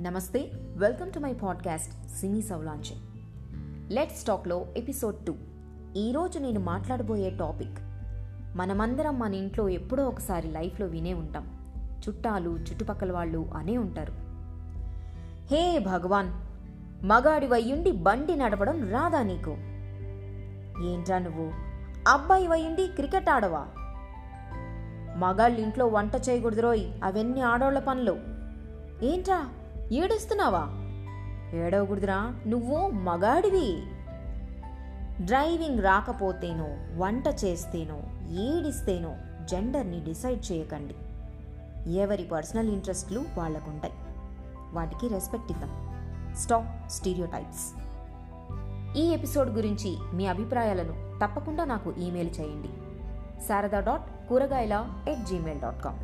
నమస్తే welcome to my podcast సినీ సౌలాంచ్ లెట్స్ టాక్లో ఎపిసోడ్ టూ ఈరోజు నేను మాట్లాడబోయే టాపిక్ మనమందరం మన ఇంట్లో ఎప్పుడో ఒకసారి లైఫ్లో వినే ఉంటాం చుట్టాలు చుట్టుపక్కల వాళ్ళు అనే ఉంటారు హే భగవాన్ మగాడి వయ్యుండి బండి నడపడం రాదా నీకు ఏంట్రా నువ్వు అబ్బాయి వయ్యుండి క్రికెట్ ఆడవా మగాళ్ళ ఇంట్లో వంట చేయకూడదురోయ్ అవన్నీ ఆడోళ్ల పనులు ఏంట్రా ఏడుస్తున్నావా ఏడవకూడదురా నువ్వు మగాడివి డ్రైవింగ్ రాకపోతేనో వంట చేస్తేనో ఏడిస్తేనో జెండర్ని డిసైడ్ చేయకండి ఎవరి పర్సనల్ ఇంట్రెస్ట్లు వాళ్ళకుంటాయి వాటికి రెస్పెక్ట్ ఇద్దాం స్టాప్ స్టీరియోటైప్స్ ఈ ఎపిసోడ్ గురించి మీ అభిప్రాయాలను తప్పకుండా నాకు ఈమెయిల్ చేయండి Sharada dot Kuragayala at Gmail dot com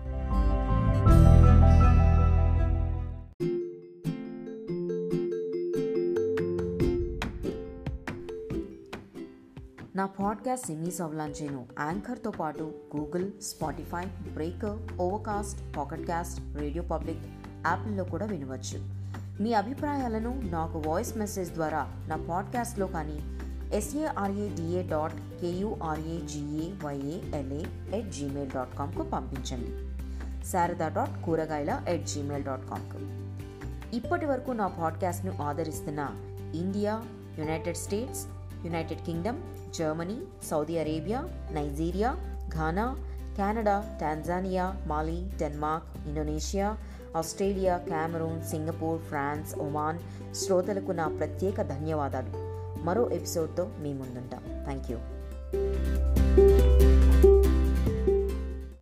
నా పాడ్కాస్ట్ సిమీ సవ్లాంచేను యాంకర్తో పాటు Google Spotify Breaker Overcast Pocket Casts radio public యాప్ల్లో కూడా వినవచ్చు మీ అభిప్రాయాలను నాకు వాయిస్ మెసేజ్ ద్వారా నా పాడ్కాస్ట్లో కానీ ఎస్ఏఆర్ఏడిఏ డాట్ కేయూఆర్ఏజిఏవైఏఎల్ఏ ఎట్ జీమెయిల్ డాట్ కామ్కు పంపించండి Sharada dot Kuragayala at Gmail dot కామ్కు ఇప్పటి వరకు నా పాడ్కాస్ట్ను ఆదరిస్తున్న India United states United Kingdom Germany Saudi Arabia Nigeria Ghana Canada Tanzania మాలి Denmark Indonesia Australia Cameron Singapore France Oman శ్రోతలకు నా ప్రత్యేక ధన్యవాదాలు మరో ఎపిసోడ్తో మీ ముందుంటాం థ్యాంక్ యూ